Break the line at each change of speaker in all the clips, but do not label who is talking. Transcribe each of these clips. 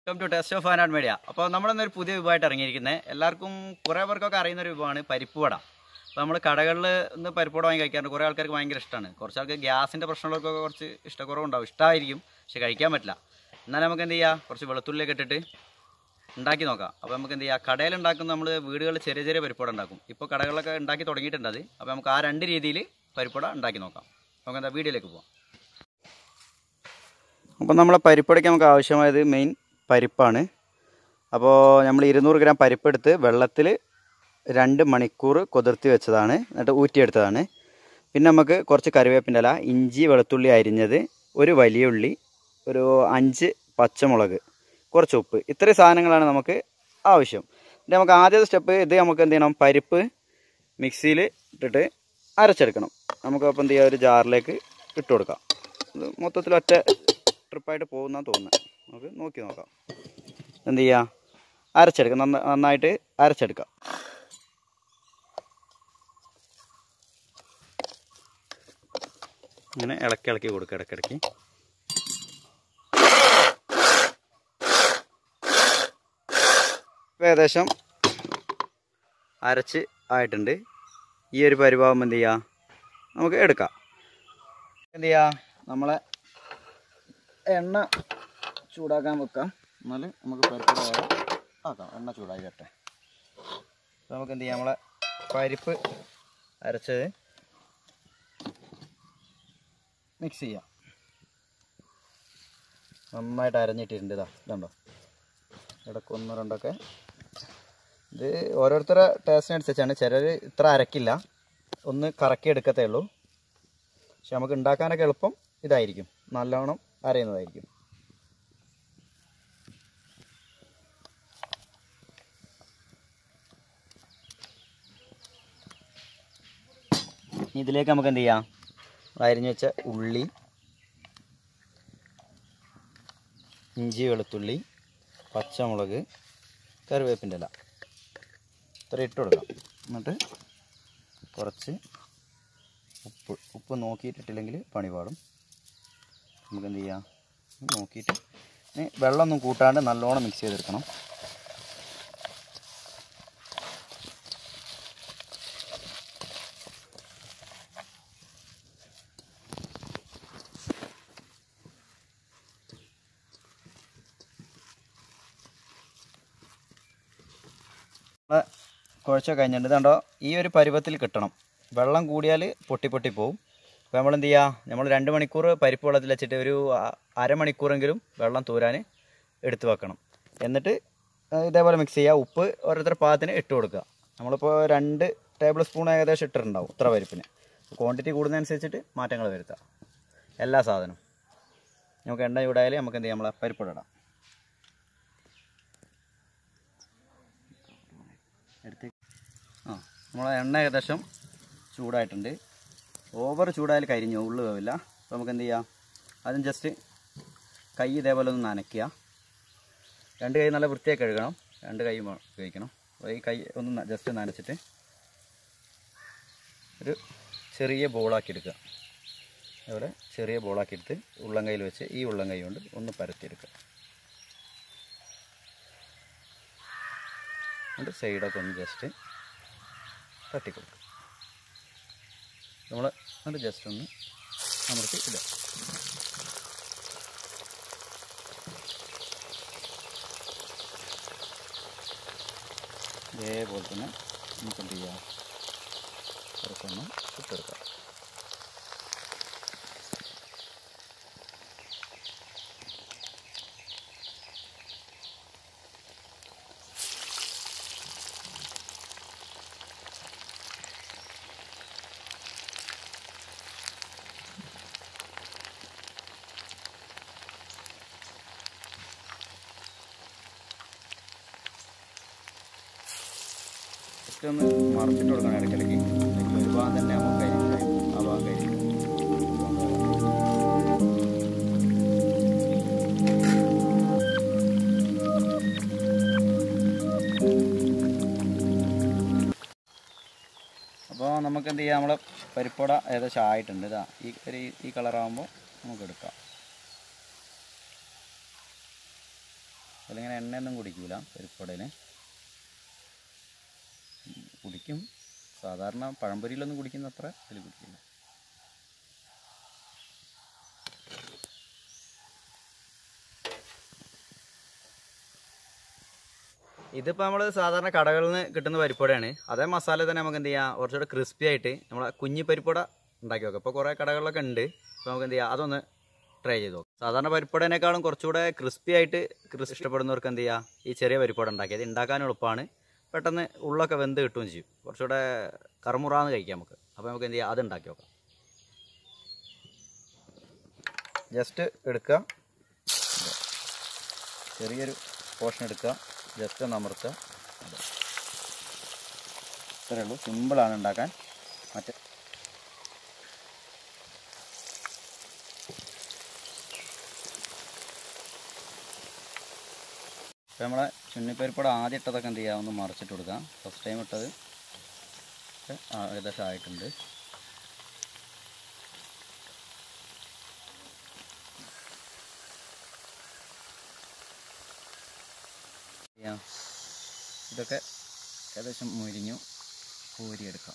Welcome to test of and media അപ്പോൾ നമ്മളിന്നൊരു പുതിയ വിഭവമായിട്ട് ഇറങ്ങിയിരിക്കുന്നത് എല്ലാവർക്കും കുറേ പേർക്കൊക്കെ അറിയുന്ന ഒരു വിഭവമാണ് പരിപ്പ് വട അപ്പോൾ നമ്മൾ കടകളിൽ നിന്ന് പരിപ്പ് വട വാങ്ങി കഴിക്കാറുണ്ട് കുറേ ആൾക്കാർക്ക് ഭയങ്കര ഇഷ്ടമാണ് കുറച്ച് ആൾക്ക് ഗ്യാസിൻ്റെ പ്രശ്നമുള്ളവർക്കൊക്കെ കുറച്ച് ഇഷ്ടക്കുറവുണ്ടാവും ഇഷ്ടമായിരിക്കും പക്ഷെ കഴിക്കാൻ പറ്റില്ല എന്നാലും നമുക്ക് എന്ത് ചെയ്യുക കുറച്ച് വെളുത്തുള്ളിയൊക്കെ ഇട്ടിട്ട് ഉണ്ടാക്കി നോക്കാം അപ്പോൾ നമുക്ക് എന്ത് ചെയ്യുക കടയിൽ ഉണ്ടാക്കുന്ന നമ്മൾ വീടുകളിൽ ചെറിയ ചെറിയ പരിപ്പുവട ഉണ്ടാക്കും ഇപ്പോൾ കടകളിലൊക്കെ ഉണ്ടാക്കി തുടങ്ങിയിട്ടുണ്ട് അത് അപ്പോൾ നമുക്ക് ആ രണ്ട് രീതിയിൽ പരിപ്പുവട ഉണ്ടാക്കി നോക്കാം നമുക്ക് എന്താ വീഡിയോയിലേക്ക് പോകാം അപ്പോൾ നമ്മളെ പരിപ്പടയ്ക്ക് നമുക്ക് ആവശ്യമായത് മെയിൻ പരിപ്പാണ് അപ്പോൾ നമ്മൾ ഇരുന്നൂറ് ഗ്രാം പരിപ്പെടുത്ത് വെള്ളത്തിൽ രണ്ട് മണിക്കൂർ കുതിർത്തി വെച്ചതാണ് എന്നിട്ട് ഊറ്റിയെടുത്തതാണ് പിന്നെ നമുക്ക് കുറച്ച് കറിവേപ്പിൻ്റെ ഇല ഇഞ്ചി വെളുത്തുള്ളി അരിഞ്ഞത് ഒരു വലിയ ഉള്ളി ഒരു അഞ്ച് പച്ചമുളക് കുറച്ച് ഉപ്പ് ഇത്രയും സാധനങ്ങളാണ് നമുക്ക് ആവശ്യം പിന്നെ നമുക്ക് ആദ്യത്തെ സ്റ്റെപ്പ് ഇത് നമുക്ക് എന്ത് ചെയ്യണം പരിപ്പ് മിക്സിയിൽ ഇട്ടിട്ട് അരച്ചെടുക്കണം നമുക്ക് അപ്പോൾ എന്ത് ചെയ്യുക ഒരു ജാറിലേക്ക് ഇട്ട് കൊടുക്കാം ഇത് മൊത്തത്തിൽ ഒറ്റ ട്രിപ്പായിട്ട് പോകുന്ന തോന്നുന്നത് നമുക്ക് നോക്കി നോക്കാം എന്ത് ചെയ്യുക അരച്ചെടുക്കാം നന്ന നന്നായിട്ട് അരച്ചെടുക്കാം ഇങ്ങനെ ഇളക്കി ഇളക്കി കൊടുക്കുക ഇടയ്ക്കിടയ്ക്ക് ഇപ്പം ഏകദേശം അരച്ച് ആയിട്ടുണ്ട് ഈ ഒരു പരിഭാവം എന്ത് ചെയ്യുക നമുക്ക് എടുക്കാം എന്ത് ചെയ്യുക നമ്മളെ എണ്ണ ചൂടാക്കാൻ വെക്കാം എന്നാൽ നമുക്ക് പരിപ്പ് വേഗം ആക്കാം എണ്ണ ചൂടായി വരട്ടെ അപ്പോൾ നമുക്ക് എന്ത് ചെയ്യാം നമ്മളെ പരിപ്പ് അരച്ചത് മിക്സ് ചെയ്യാം നന്നായിട്ട് അരഞ്ഞിട്ടിട്ടുണ്ട് ഇതാ ഇതുണ്ടോ ഇടയ്ക്ക് ഒന്നോ രണ്ടൊക്കെ ഇത് ഓരോരുത്തരുടെ ടേസ്റ്റിനനുസരിച്ചാണ് ചിലർ ഇത്ര അരക്കില്ല ഒന്ന് കറക്കി എടുക്കത്തേ ഉള്ളൂ പക്ഷെ നമുക്ക് ഉണ്ടാക്കാനൊക്കെ എളുപ്പം ഇതായിരിക്കും നല്ലോണം അരയുന്നതായിരിക്കും ഇനി ഇതിലേക്ക് നമുക്ക് എന്ത് ചെയ്യാം അരിഞ്ഞു വെച്ച ഉള്ളി ഇഞ്ചി വെളുത്തുള്ളി പച്ചമുളക് കറിവേപ്പിൻ്റെ ഇല ഇത്ര ഇട്ട് കൊടുക്കാം എന്നിട്ട് കുറച്ച് ഉപ്പ് ഉപ്പ് നോക്കിയിട്ടിട്ടില്ലെങ്കിൽ പണി പാടും നമുക്ക് എന്ത് ചെയ്യാം നോക്കിയിട്ട് ഇനി വെള്ളമൊന്നും കൂട്ടാണ്ട് നല്ലോണം മിക്സ് ചെയ്തെടുക്കണം നമ്മളെ കുഴച്ച കഴിഞ്ഞിട്ടുണ്ട് ഇതുണ്ടോ ഈ ഒരു പരുവത്തിൽ കിട്ടണം വെള്ളം കൂടിയാൽ പൊട്ടി പൊട്ടി പോവും അപ്പോൾ നമ്മൾ എന്ത് ചെയ്യുക നമ്മൾ രണ്ട് മണിക്കൂർ പരിപ്പ് വെള്ളത്തിൽ വെച്ചിട്ട് ഒരു അ- അരമണിക്കൂറെങ്കിലും വെള്ളം തൂരാൻ എടുത്ത് വെക്കണം എന്നിട്ട് ഏഹ് ഇതേപോലെ മിക്സ് ചെയ്യുക ഉപ്പ് ഓരോരുത്തരുടെ പാകത്തിന് ഇട്ട് കൊടുക്കുക നമ്മളിപ്പോൾ രണ്ട് ടേബിൾ സ്പൂൺ ഏകദേശം ഇട്ടിട്ടുണ്ടാവും ഇത്ര പരിപ്പിന് ക്വാണ്ടിറ്റി കൂടുന്നതനുസരിച്ചിട്ട് മാറ്റങ്ങൾ വരുത്തുക എല്ലാ സാധനവും നമുക്ക് എണ്ണ ചൂടായാൽ നമുക്ക് എന്ത് ചെയ്യാം നമ്മളെ പരിപ്പ് ഇടാം എടുത്ത് ആ നമ്മളെ എണ്ണ ഏകദേശം ചൂടായിട്ടുണ്ട് ഓവർ ചൂടായാൽ കരിഞ്ഞു ഉള്ളു വേവില്ല അപ്പോൾ നമുക്ക് എന്ത് ചെയ്യാം അതും ജസ്റ്റ് കൈ ഇതേപോലെ ഒന്ന് നനയ്ക്കുക രണ്ട് കൈ നല്ല വൃത്തിയായി കഴുകണം രണ്ട് കൈ ഉപയോഗിക്കണം അപ്പോൾ ഈ കൈ ഒന്ന് ജസ്റ്റ് നനച്ചിട്ട് ഒരു ചെറിയ ബോളാക്കി എടുക്കുക അതുപോലെ ചെറിയ ബോളാക്കി എടുത്ത് ഉള്ളം കയ്യിൽ വെച്ച് ഈ ഉള്ളം കൈ കൊണ്ട് ഒന്ന് പരത്തിയെടുക്കുക എന്നിട്ട് സൈഡൊക്കെ ഒന്ന് ജസ്റ്റ് തട്ടിക്കൊടുക്കും നമ്മൾ എന്നിട്ട് ജസ്റ്റ് ഒന്ന് അമർത്തി ഇടുക ഇതേപോലെ തന്നെ നമുക്ക് എന്ത് ചെയ്യാം കുറച്ചൊന്ന് ഇട്ടെടുക്കാം ജസ്റ്റ് ഒന്ന് മറച്ചിട്ട് കൊടുക്കണം ഇടയ്ക്കിടയ്ക്ക് അല്ലെങ്കിൽ ഒരു ഭാഗം തന്നെ നമുക്ക് കരിയും ആ ഭാഗം കരിയും അപ്പോൾ നമുക്ക് എന്ത് ചെയ്യാം നമ്മളെ പരിപ്പട ഏകദേശം ആയിട്ടുണ്ട് ഇതാ ഈ ഒരു ഈ കളറാകുമ്പോൾ നമുക്ക് എടുക്കാം അതിലിങ്ങനെ എണ്ണയൊന്നും കുടിക്കൂല പരിപ്പടയിൽ കുടിക്കും സാധാരണ പഴംപൊരിയിലൊന്നും കുടിക്കുന്ന അത്ര ഇതിൽ കുടിക്കില്ല ഇതിപ്പോൾ നമ്മൾ സാധാരണ കടകളിൽ നിന്ന് കിട്ടുന്ന പരിപ്പുവടയാണ് അതേ മസാല തന്നെ നമുക്ക് എന്ത് ചെയ്യാം കുറച്ചുകൂടെ ക്രിസ്പി ആയിട്ട് നമ്മളെ കുഞ്ഞി പരിപ്പുവട ഉണ്ടാക്കി നോക്കാം ഇപ്പോൾ കുറേ കടകളിലൊക്കെ ഉണ്ട് അപ്പോൾ നമുക്ക് എന്ത് ചെയ്യാം അതൊന്ന് ട്രൈ ചെയ്ത് നോക്കാം സാധാരണ പരിപ്പുവടേനേക്കാളും കുറച്ചുകൂടെ ക്രിസ്പി ആയിട്ട് ക്രിസ് ഇഷ്ടപ്പെടുന്നവർക്ക് എന്ത് ചെയ്യുക ഈ ചെറിയ പരിപ്പുവട ഉണ്ടാക്കി അത് ഉണ്ടാക്കാൻ എളുപ്പമാണ് പെട്ടെന്ന് ഉള്ളൊക്കെ വെന്ത് കിട്ടുകയും ചെയ്യും കുറച്ചുകൂടെ കറുമുറാന്ന് കഴിക്കാം നമുക്ക് അപ്പോൾ നമുക്ക് എന്ത് ചെയ്യാം അത് ഉണ്ടാക്കി നോക്കാം ജസ്റ്റ് എടുക്കുക ചെറിയൊരു പോർഷൻ എടുക്കുക ജസ്റ്റ് ഒന്ന് അമർത്തുക അതെ. ഇത്രയേ ഉള്ളൂ സിമ്പിളാണ് ഉണ്ടാക്കാൻ മറ്റേ ഇപ്പോൾ നമ്മളെ ചുണ്ണിപ്പരിപ്പട ആദ്യം ഇട്ടതൊക്കെ എന്ത് ചെയ്യുക ഒന്ന് മറിച്ചിട്ട് കൊടുക്കാം ഫസ്റ്റ് ടൈം ഇട്ടത് ഒക്കെ ആ, ഏകദേശം ആയിട്ടുണ്ട് ചെയ്യാം. ഇതൊക്കെ ഏകദേശം മുരിഞ്ഞു കോരിയെടുക്കാം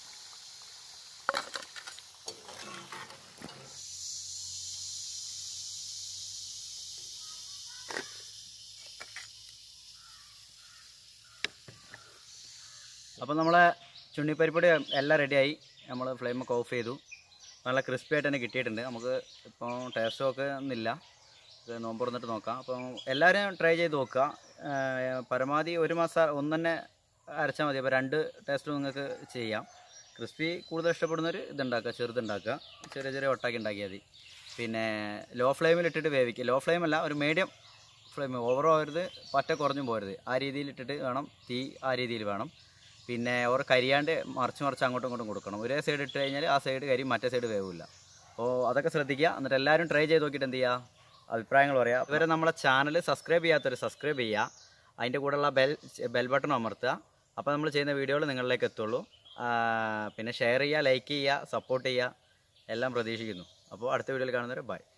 അപ്പോൾ നമ്മളെ ചുണ്ണിപ്പരിപ്പൊടി എല്ലാം റെഡിയായി നമ്മൾ ഫ്ലെയിമൊക്കെ ഓഫ് ചെയ്തു നല്ല ക്രിസ്പി ആയിട്ട് തന്നെ കിട്ടിയിട്ടുണ്ട് നമുക്ക് ഇപ്പോൾ ടേസ്റ്റ് ഒക്കെ ഒന്നുമില്ല ഇത് നോമ്പ് തുറന്നിട്ട് നോക്കാം അപ്പം എല്ലാവരും ട്രൈ ചെയ്ത് നോക്കുക ഏഹ് പരമാവധി ഒരു മാസം ഒന്ന് തന്നെ അരച്ചാൽ മതി അപ്പോൾ രണ്ട് ടേസ്റ്റ് നിങ്ങൾക്ക് ചെയ്യാം ക്രിസ്പി കൂടുതൽ ഇഷ്ടപ്പെടുന്നവർ ഇതുണ്ടാക്കുക ചെറുതുണ്ടാക്കുക ചെറിയ ചെറിയ ഒട്ടാക്കി ഉണ്ടാക്കിയാൽ മതി പിന്നെ ലോ ഫ്ലെയിമിൽ ഇട്ടിട്ട് വേവിക്കുക ലോ ഫ്ലെയിം അല്ല ഒരു മീഡിയം ഫ്ലെയിം ഓവർ ആവരുത് പറ്റ കുറഞ്ഞും പോരുത് ആ രീതിയിൽ ഇട്ടിട്ട് വേണം തീ ആ രീതിയിൽ വേണം പിന്നെ ഓർ കരിയാണ്ട് മറിച്ച് മറിച്ച് അങ്ങോട്ടും ഇങ്ങോട്ടും കൊടുക്കണം ഒരേ സൈഡ് ഇട്ട് കഴിഞ്ഞാൽ ആ സൈഡ് കരി മറ്റേ സൈഡ് വേവില്ല അപ്പോൾ അതൊക്കെ ശ്രദ്ധിക്കുക എന്നിട്ട് എല്ലാവരും ട്രൈ ചെയ്ത് നോക്കിയിട്ട് എന്ത് ചെയ്യുക അഭിപ്രായങ്ങൾ പറയാം ഇവരെ നമ്മളെ ചാനൽ സബ്സ്ക്രൈബ് ചെയ്യാത്തവർ സബ്സ്ക്രൈബ് ചെയ്യുക അതിൻ്റെ കൂടെയുള്ള ബെൽ ബെൽ ബട്ടൺ അമർത്തുക അപ്പോൾ നമ്മൾ ചെയ്യുന്ന വീഡിയോകൾ നിങ്ങളിലേക്ക് എത്തുള്ളൂ ആ, പിന്നെ ഷെയർ ചെയ്യുക ലൈക്ക് ചെയ്യുക സപ്പോർട്ട് ചെയ്യുക എല്ലാം പ്രതീക്ഷിക്കുന്നു അപ്പോൾ അടുത്ത വീഡിയോയിൽ കാണുന്നവരെ ബൈ